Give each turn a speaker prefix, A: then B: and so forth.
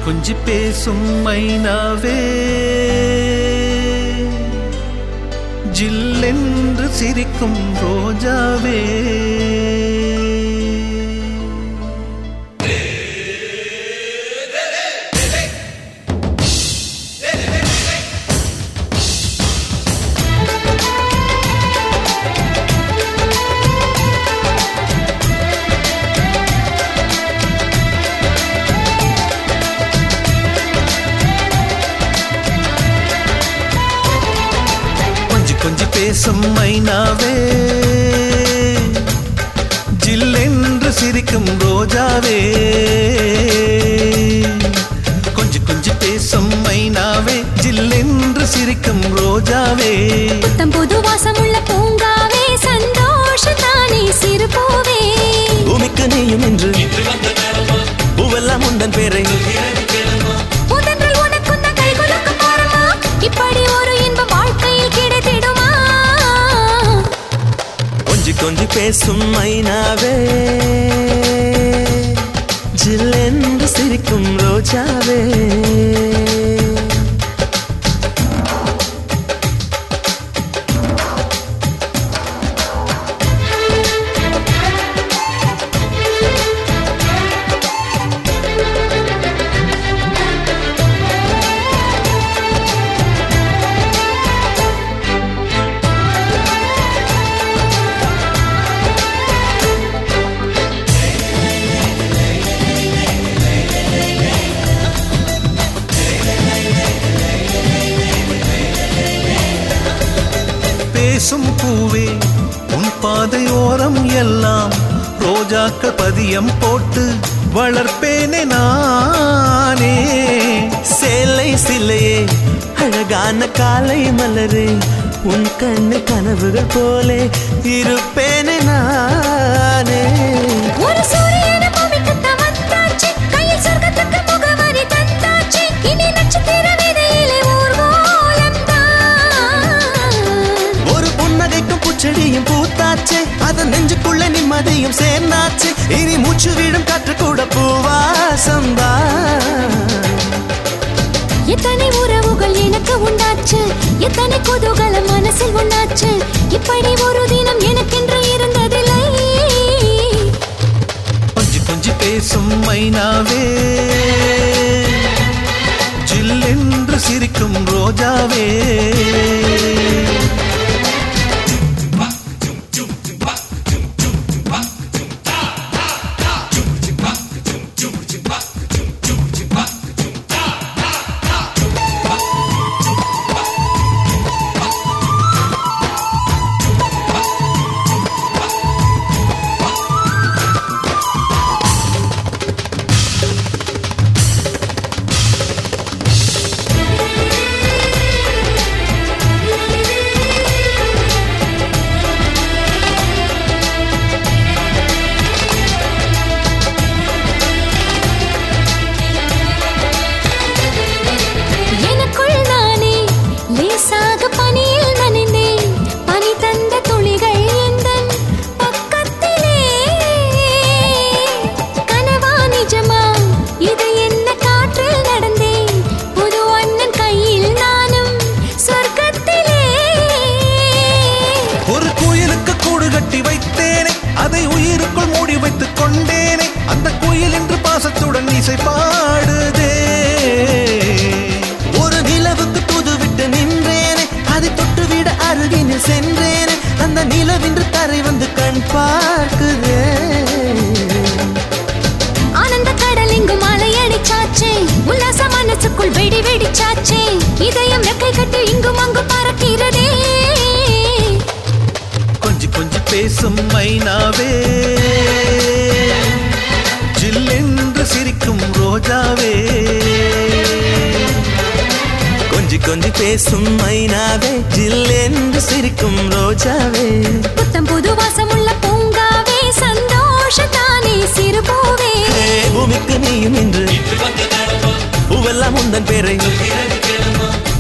A: கொஞ்சி பேசும் மைனாவே ஜில்லென்று சிரிக்கும் ரோஜாவே கொஞ்சி கொஞ்சி பேசும் மைனாவே ஜில்லென்று சிரிக்கும் ரோஜாவே கொஞ்சி கொஞ்சி பேசும் மைனாவே ஜில்லென்று சிரிக்கும் ரோஜாவே
B: புத்தம் புது வாசமுள்ள பூங்காவே சந்தோஷத்தானே சிறு பூவே
C: பூமிக்கு நீயும் இன்று பூவெல்லாம் உந்தன் பேரை
B: முதன்றில் உனக்கு நான் கை குலுக்க பாரமா இப்படி ஒரு இன்பம் வாழ்க்கையில் கிடைத்திடுமா
C: கொஞ்சி கொஞ்சி பேசும் மைனாவே ஜில்லென்று சிரிக்கும் ரோஜாவே
A: பேசும் பூவே உன் பாதையோரம் எல்லாம் ரோஜாக்கள் பதியம் போட்டு வளர்ப்பேனே நானே
C: சேலை சிலையே அழகான காலை மலரே உன் கண்ணு கனவுகள் போலே இருப்பேனே நானே
B: ஒரு சூரியன பூமிக்குத்தான் வந்தாச்சு கையில் சொர்க்கத்துக்கு முகவரி தந்தாச்சு இனி நட்சத்திர விதையிலே ஊர்வலம் தான்
C: ஒரு புன்னகைக்கும் பூச்செடியும் பூத்தாச்சே அதன் நெஞ்சுக்குள்ள நிம்மதியும் சேர்ந்தாச்சு இனி மூச்சு விடும் காற்று கூட பூவாசம்தான்
B: எத்தனை உறவுகள் எனக்கு உண்டாச்சு எத்தனை குதூகலம் மனசில் உண்டாச்சு இப்படி ஒரு தினம் எனக்கென்று இருந்ததில்லை
A: கொஞ்சி கொஞ்சி பேசும் மைனாவே ஜில்லென்று சிரிக்கும் ரோஜாவே
B: எனக்குள் நானே லேசாக பனியில் நனைந்தேன் பனி தந்த துளிகள் எந்தன் பக்கத்திலே கனவா நிஜமா இது என்ன காற்றில் நடந்தேன் புது அண்ணன் கையில் நானும் சொர்க்கத்திலே
A: ஒரு குயிலுக்கு கூடு கட்டி வைத்தேனே அதை உயிருக்குள் மூடி வைத்துக் கொண்டேனே அந்த குயில் இன்று பாசத்துடன் இசை பாடுதே
C: ஒரு நிலவுக்கு தூதுவிட்டு நின்றேனே அதை தொட்டுவிட அருகினில் சென்றேனே அந்த நிலவின்று தரை வந்து கண் பார்க்குதே
B: ஆனந்த கடல் எங்கும் அலையடிச்சாச்சே உல்லாச மனசுக்குள் வெடி வெடிச்சாச்சே இதயம் ரெக்கை கட்டி இங்கும் அங்கும் பறக்கிறதே
A: கொஞ்சி கொஞ்சி பேசும் மைனாவே ஜில்லென்று சிரிக்கும் ரோஜாவே
C: கொஞ்சி கொஞ்சி பேசும் மைனாவே ஜில்லென்று சிரிக்கும் ரோஜாவே
B: புத்தம் புது வாசமுள்ள பூங்காவே சந்தோஷத்தானே சிறு பூவே
C: ஹே, பூமிக்கு நீயும் இன்று பூவெல்லாம் உந்தன் பேரை